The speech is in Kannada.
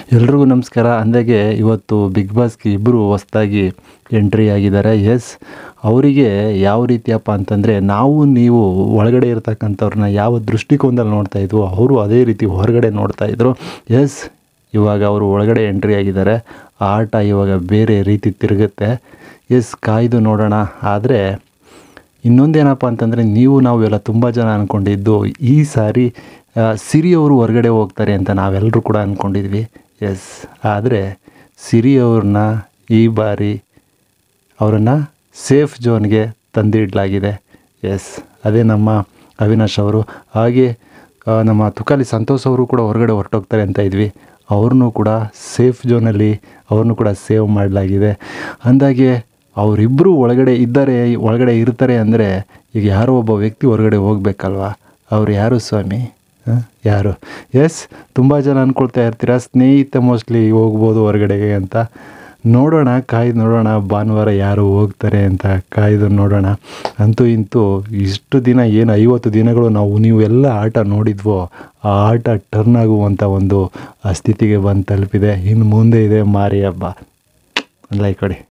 ಎಲ್ರಿಗೂ ನಮಸ್ಕಾರ ಅಂದಾಗೆ ಇವತ್ತು ಬಿಗ್ ಬಾಸ್ಗೆ ಇಬ್ಬರು ಹೊಸ್ದಾಗಿ ಎಂಟ್ರಿ ಆಗಿದ್ದಾರೆ ಎಸ್ ಅವರಿಗೆ ಯಾವ ರೀತಿಯಪ್ಪ ಅಂತಂದರೆ ನಾವು ನೀವು ಒಳಗಡೆ ಇರ್ತಕ್ಕಂಥವ್ರನ್ನ ಯಾವ ದೃಷ್ಟಿಕೋನದಲ್ಲಿ ನೋಡ್ತಾ ಇದ್ವೋ ಅವರು ಅದೇ ರೀತಿ ಹೊರಗಡೆ ನೋಡ್ತಾ ಇದ್ರು ಎಸ್ ಇವಾಗ ಅವರು ಒಳಗಡೆ ಎಂಟ್ರಿ ಆಗಿದ್ದಾರೆ ಆ ಆಟ ಇವಾಗ ಬೇರೆ ರೀತಿ ತಿರುಗುತ್ತೆ ಎಸ್ ಕಾಯ್ದು ನೋಡೋಣ ಆದರೆ ಇನ್ನೊಂದೇನಪ್ಪ ಅಂತಂದರೆ ನೀವು ನಾವು ಎಲ್ಲ ತುಂಬ ಜನ ಅಂದ್ಕೊಂಡಿದ್ದು ಈ ಸಾರಿ ಆ, ಸಿರಿ ಅವರು ಹೊರಗಡೆ ಹೋಗ್ತಾರೆ ಅಂತ ನಾವೆಲ್ಲರೂ ಕೂಡ ಅಂದ್ಕೊಂಡಿದ್ವಿ ಎಸ್ ಆದರೆ ಸಿರಿ ಅವ್ರನ್ನ ಈ ಬಾರಿ ಅವರನ್ನು ಸೇಫ್ ಝೋನ್ಗೆ ತಂದಿಡಲಾಗಿದೆ ಎಸ್ ಅದೇ ನಮ್ಮ ಅವಿನಾಶ್ ಅವರು ಹಾಗೆ ಆ, ನಮ್ಮ ತುಕಾಲಿ ಸಂತೋಷ್ ಅವರು ಕೂಡ ಹೊರಗಡೆ ಹೊರಟೋಗ್ತಾರೆ ಅಂತ ಇದ್ವಿ ಅವ್ರನ್ನೂ ಕೂಡ ಸೇಫ್ ಝೋನಲ್ಲಿ ಅವ್ರನ್ನೂ ಕೂಡ ಸೇವ್ ಮಾಡಲಾಗಿದೆ ಅಂದಾಗೆ ಅವರಿಬ್ಬರು ಒಳಗಡೆ ಇದ್ದಾರೆ ಒಳಗಡೆ ಇರ್ತಾರೆ ಅಂದರೆ ಈಗ ಯಾರೋ ಒಬ್ಬ ವ್ಯಕ್ತಿ ಹೊರಗಡೆ ಹೋಗ್ಬೇಕಲ್ವಾ ಅವ್ರು ಯಾರು ಸ್ವಾಮಿ ಹ? ಯಾರು ಎಸ್ ತುಂಬ ಜನ ಅಂದ್ಕೊಳ್ತಾ ಇರ್ತೀರ ಸ್ನೇಹಿತ ಮೋಸ್ಟ್ಲಿ ಹೋಗ್ಬೋದು ಹೊರಗಡೆಗೆ ಅಂತ ನೋಡೋಣ ಕಾಯ್ದು ನೋಡೋಣ ಭಾನುವಾರ ಯಾರು ಹೋಗ್ತಾರೆ ಅಂತ ಕಾಯ್ದು ನೋಡೋಣ ಅಂತೂ ಇಂತೂ ಇಷ್ಟು ದಿನ ಏನು ಐವತ್ತು ದಿನಗಳು ನಾವು ನೀವು ಎಲ್ಲ ಆಟ ನೋಡಿದ್ವೋ ಆ ಆಟ ಟರ್ನ್ ಆಗುವಂಥ ಒಂದು ಆ ಸ್ಥಿತಿಗೆ ಬಂದು ತಲುಪಿದೆ ಇನ್ನು ಮುಂದೆ ಇದೆ ಮಾರಿ ಹಬ್ಬ ಲೈಕ್ ಕೊಡಿ